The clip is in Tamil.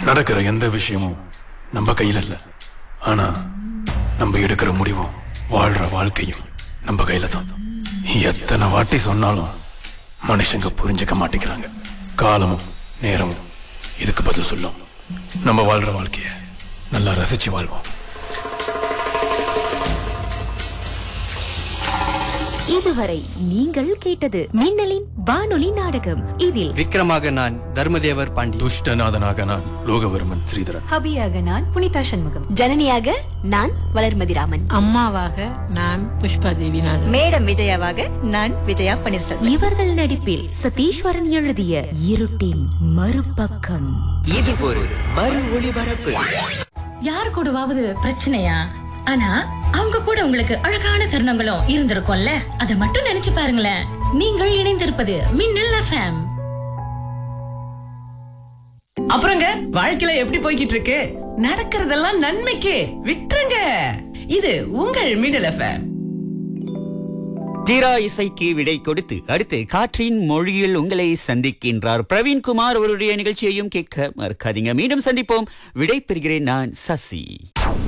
நடக்கிற எந்த விஷயமும் நம்ம கையில இல்ல ஆனா நம்ம எடுக்கிற முடிவும் வாழ்ற வாழ்க்கையும் நம்ம கையில தான் எத்தனை வாட்டி சொன்னாலும் மனுஷங்க புரிஞ்சுக்க மாட்டேங்கிறாங்க காலமும் நேரமும் இதுக்கு பதில் சொல்லும் நம்ம வாழ்ற வாழ்க்கைய நல்லா ரசிச்சு வாழ்வோம் இதுவரை நீங்கள் கேட்டது மின்னலின் வானொலி நாடகம் இதில் விக்ரமாக நான் தர்மதேவர் பாண்டி துஷ்டநாதனாக நான் லோகவர்மன் ஸ்ரீதரன் ஹபியாக நான் புனிதா சண்முகம் ஜனனியாக நான் வளர்மதி ராமன் அம்மாவாக நான் புஷ்பா தேவிநாதன் மேடம் விஜயாவாக நான் விஜயா பன்னீர்செல்வம் இவர்கள் நடிப்பில் சதீஸ்வரன் எழுதிய இருட்டின் மறுபக்கம் இது ஒரு மறு ஒளிபரப்பு யார் கூடவாவது பிரச்சனையா ஆனா அவங்க கூட உங்களுக்கு அழகான தருணங்களும் இருந்திருக்கும்ல அத மட்டும் நினைச்சு பாருங்களேன் நீங்கள் இணைந்திருப்பது மின்னல் எஃப்எம் அப்புறங்க வாழ்க்கையில எப்படி போய்கிட்டு இருக்கு நடக்கிறதெல்லாம் நன்மைக்கு விட்டுருங்க இது உங்கள் மின்னல் எஃப்எம் தீரா இசைக்கு விடை கொடுத்து அடுத்து காற்றின் மொழியில் உங்களை சந்திக்கின்றார் பிரவீன்குமார் அவருடைய நிகழ்ச்சியையும் கேட்க மறக்காதீங்க மீண்டும் சந்திப்போம் விடை பெறுகிறேன் நான் சசி